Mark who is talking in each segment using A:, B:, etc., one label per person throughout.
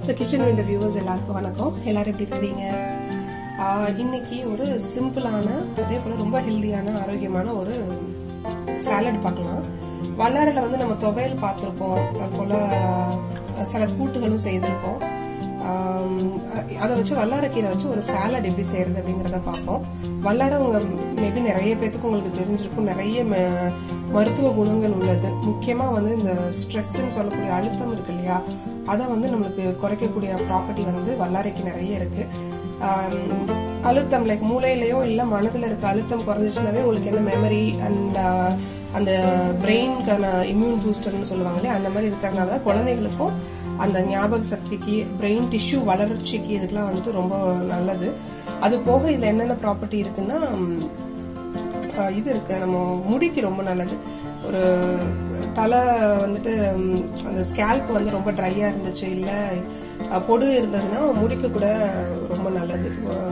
A: so kitchen விண்ட viewers எல்லாருக்கும் வணக்கம் எல்லாரும் எப்படி இருக்கிறீங்க ஆஹ் இன்னைக்கு ஒரு சிம்பிளான அதே போல ரொம்ப ஹெல்தியான ஆரோக்கியமான ஒரு சாலட் பார்க்கலாம் வல்லாரில் வந்து நம்ம துவையல் பார்த்துருப்போம் அது போல ஆஹ் சில கூட்டுகளும் செய்திருக்கோம் ஆம், அதை வச்சு வல்லாரக்கீரை வச்சு ஒரு சாலட் எப்படி செய்யறது அப்படிங்கிறத பார்ப்போம் வல்லார உங்க மேபி நிறைய பேத்துக்கு உங்களுக்கு தெரிஞ்சிருக்கும் நிறைய ம- மருத்துவ குணங்கள் உள்ளது முக்கியமா வந்து இந்த ஸ்ட்ரெஸ்ன்னு சொல்லக்கூடிய அழுத்தம் இருக்கு இல்லையா அதை வந்து நம்மளுக்கு குறைக்கக்கூடிய ப்ராப்பர்ட்டி வந்து வல்லாரைக்கு நிறைய இருக்கு ஆம், அழுத்தம் லைக் மூளையிலயோ இல்ல மனதுல இருக்க அழுத்தம் குறைஞ்சிச்சுனாவே உங்களுக்கு என்ன மெமரி அண்ட் அந்த பிரெயின்கான இம்யூன் பூஸ்டர்னு சொல்லுவாங்க இல்லையா அந்த மாதிரி இருக்கிறதுனால குழந்தைகளுக்கும் அந்த ஞாபக சக்திக்கு பிரெயின் டிஷ்யூ வளர்ச்சிக்கு இதுக்கெல்லாம் வந்துட்டு ரொம்ப நல்லது அது போக இதுல என்னென்ன ப்ராப்பர்ட்டி இருக்குன்னா ம், ஆஹ் இது இருக்கு நம்ம முடிக்கு ரொம்ப நல்லது ஒரு தலை வந்துட்டு ம், அந்த ஸ்கேல்ப் வந்து ரொம்ப ட்ரையா இருந்துச்சு இல்ல அஹ், பொடு இருந்ததுன்னா முடிக்கு கூட ரொம்ப நல்லது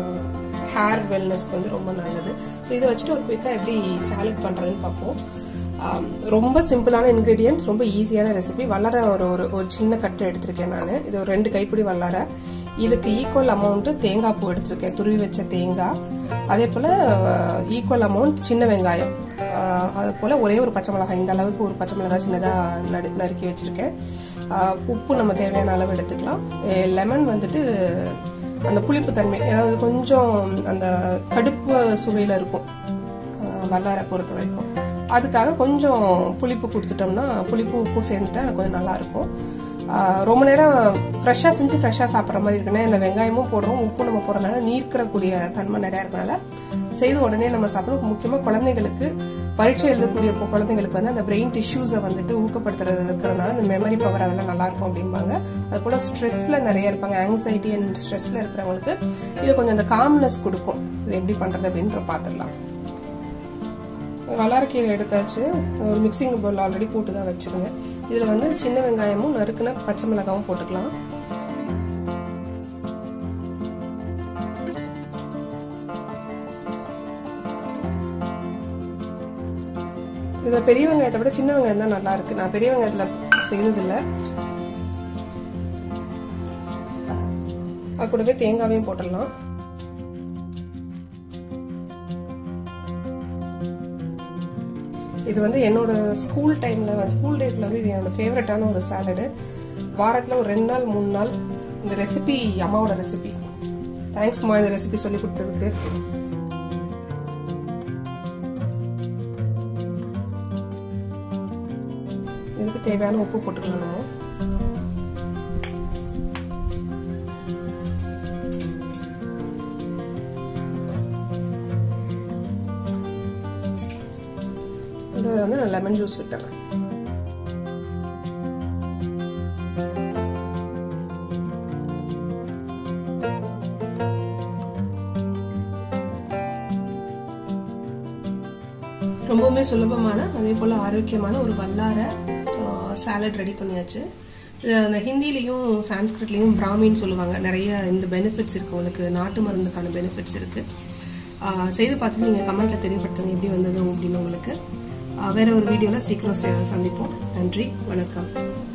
A: ஹேர் வெல்னஸ்க்கு வந்து ரொம்ப நல்லது ஸோ இதை வச்சுட்டு ஒரு குயிக்காக எப்படி சாலட் பண்றதுன்னு பார்ப்போம் ஆம், ரொம்ப சிம்பிளான இன்கிரீடியன்ஸ் ரொம்ப ஈஸியான ரெசிபி வல்லார ஒரு ஒரு ஒரு சின்ன கட்டு எடுத்திருக்கேன் நான் இது ஒரு ரெண்டு கைப்பிடி வல்லார இதுக்கு ஈக்குவல் அமௌண்ட் தேங்காய் பூ எடுத்திருக்கேன் துருவி வச்ச தேங்காய் அதே போல ஈக்குவல் அமௌண்ட் சின்ன வெங்காயம் ஆஹ், அது போல ஒரே ஒரு பச்சை மிளகாய் இந்த அளவுக்கு ஒரு பச்சை மிளகாய் சின்னதாக நடு நறுக்கி வச்சிருக்கேன் ஆஹ், உப்பு நம்ம தேவையான அளவு எடுத்துக்கலாம் லெமன் வந்துட்டு அந்த புளிப்பு தன்மை அதாவது கொஞ்சம் அந்த கடுப்பு சுவையில இருக்கும் ஆஹ் வல்லாரை பொறுத்த வரைக்கும் அதுக்காக கொஞ்சம் புளிப்பு கொடுத்துட்டோம்னா புளிப்பு உப்பும் சேர்ந்துட்டா கொஞ்சம் நல்லா இருக்கும் ஆஹ் ரொம்ப நேரம் ஃப்ரெஷ்ஷாக செஞ்சு ஃப்ரெஷ்ஷாக சாப்பிட்ற மாதிரி இருக்குன்னா இந்த வெங்காயமும் போடுறோம் உப்பும் நம்ம போடுறதுனால நீர்க்கிறக்கூடிய தன்மை நிறையா இருக்கனால செய்து உடனே நம்ம சாப்பிடணும் முக்கியமாக குழந்தைங்களுக்கு பரீட்சை எழுதக்கூடிய பொ- குழந்தைங்களுக்கு வந்து அந்த பிரெயின் டிஷ்யூஸை வந்துட்டு ஊக்கப்படுத்துறது இருக்கிறதுனால அந்த மெமரி பவர் அதெல்லாம் நல்லா இருக்கும் அப்படிம்பாங்க அது போல ஸ்ட்ரெஸ்ல நிறைய இருப்பாங்க ஆங்ஸைட்டி அண்ட் ஸ்ட்ரெஸ்ல இருக்கிறவங்களுக்கு இது கொஞ்சம் அந்த காம்னஸ் கொடுக்கும் இது எப்படி பண்றது அப்படின்ற பார்த்துடலாம் வல்லாரக்கீரை எடுத்தாச்சு ஒரு மிக்சிங் பவுல் ஆல்ரெடி போட்டு தான் வச்சிருங்க இதில் வந்து சின்ன வெங்காயமும் நறுக்குன பச்சை மிளகாவும் போட்டுக்கலாம் இதில் பெரிய வெங்காயத்தை விட சின்ன வெங்காயம் தான் நல்லா இருக்கு நான் பெரிய வெங்காயத்தில் செய்ததில்லை அது கூடவே தேங்காவையும் போட்டுடலாம் இது வந்து என்னோட ஸ்கூல் டைம்ல ஸ்கூல் டேஸ்ல வந்து இது என்னோட ஃபேவரட்டான ஒரு சாலடு வாரத்துல ஒரு ரெண்டு நாள் மூணு நாள் இந்த ரெசிபி அம்மாவோட ரெசிபி தேங்க்ஸ்மா இந்த ரெசிபி சொல்லி கொடுத்ததுக்கு இதுக்கு தேவையான உப்பு போட்டுக்கலாம் நம்ம இது வந்து நான் லெமன் ஜூஸ் விட்டுறேன் ரொம்பவுமே சுலபமான அதே போல ஆரோக்கியமான ஒரு வல்லார சாலட் ரெடி பண்ணியாச்சு இது அந்த ஹிந்திலையும் சான்ஸ்கிரிட்லையும் பிராமின்னு சொல்லுவாங்க நிறைய இந்த பெனிஃபிட்ஸ் இருக்கு உங்களுக்கு நாட்டு மருந்துக்கான பெனிஃபிட்ஸ் இருக்கு ஆஹ் செய்து பார்த்துட்டு நீங்கள் கமெண்ட்டில் தெரியப்படுத்துங்க எப்படி வந்தது அப்படின்னு உங்களுக்கு ஆஹ் வேற ஒரு வீடியோவில் சீக்கிரம் சே- சந்திப்போம் நன்றி வணக்கம்